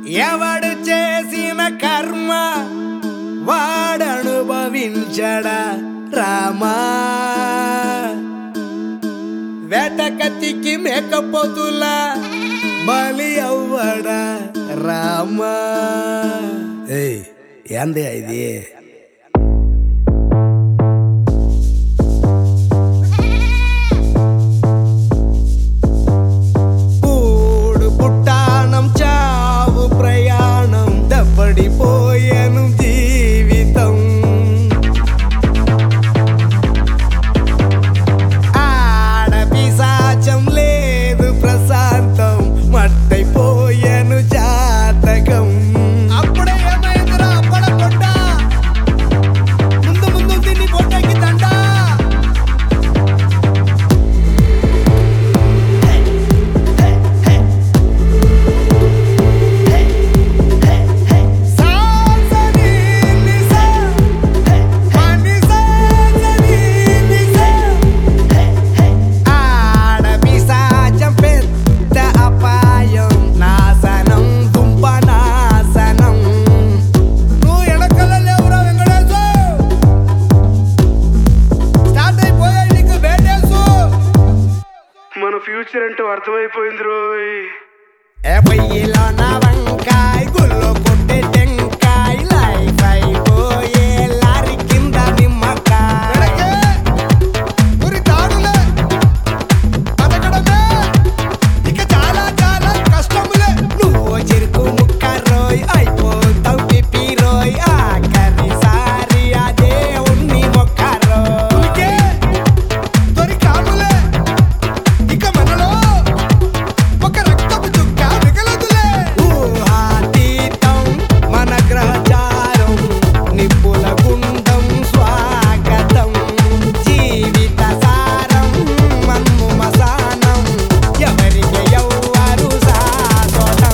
ఎవడు చేసిన కర్మ వాడనుభవించడా రామా వేటకత్తికి మేకపోతుల బలి అవ్వడా రామా ఏయ్ ఏంది ఇది పూడు పుట్టానం చావు ప్రయాణం దప్పడిపోయాను జీవితం ఆడ పిశాచం లేదు ప్రశాంతం మట్టైపోయాను జాతకం అప్పుడే ఏమైందిరా అప్పడ పొట్ట ముందు ముందు తిని పొట్టకి దండా సాసని నిసా పని సాసని నిసా ఆడ పిశాచం పెద్ద అపాయం నాశనం దుంప నాశనం నువ్వు ఎడకల లేవురా వెంకటేశు స్టార్ట్ అయిపోయాయి నీకు బేటేసు మన ఫ్యూచర్ అంటే అర్థమైపోయింది రోయ్ ఏ పొయ్యిలో నా వంకాయ గుల్లో కొట్టే టెంకాయ లైఫ్ అయిపోయే లారీ కింద నిమ్మకాయ గురి తాడులే బతకడమే ఇక చాలా చాలా కష్టములే నువ్వు చెరుకు ముక్క రోయ్ అయిపోతావు పిపి రోయ్ ఆఖరి సారి అదే ఉన్ని మొక్క రోయ్ దొరికాములే ఇక మనలో ఒక రక్తపు చుక్క మిగలదులే ఊహాతీతం మన గ్రహచారం నిప్పుల గుండం స్వాగతం జీవిత సారం మన్ను మసానం ఎవరికి ఎవ్వరు శాశ్వతం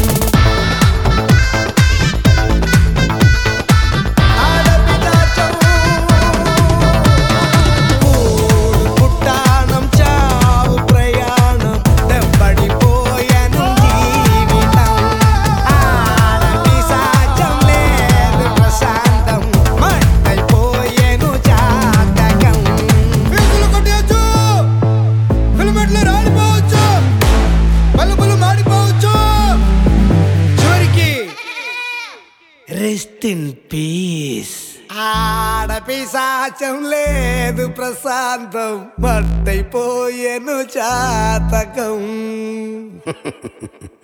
పూడు పుట్టానం చావు ప్రయాణం దెబ్బడిపోయాను జీవితం ఆడ పిశాచం లేదు ప్రశాంతం మట్టైపోయాను జాతకం ఫీజులు కొట్టేయచ్చు ఫిల్మెట్లు రాడిపోవచ్చు బల్బులు మాడిపోవచ్చు చివరికి రెస్ట్ ఇన్ పీస్ ఆడ పిశాచం లేదు ప్రశాంతం మట్టైపోయేను జాతకం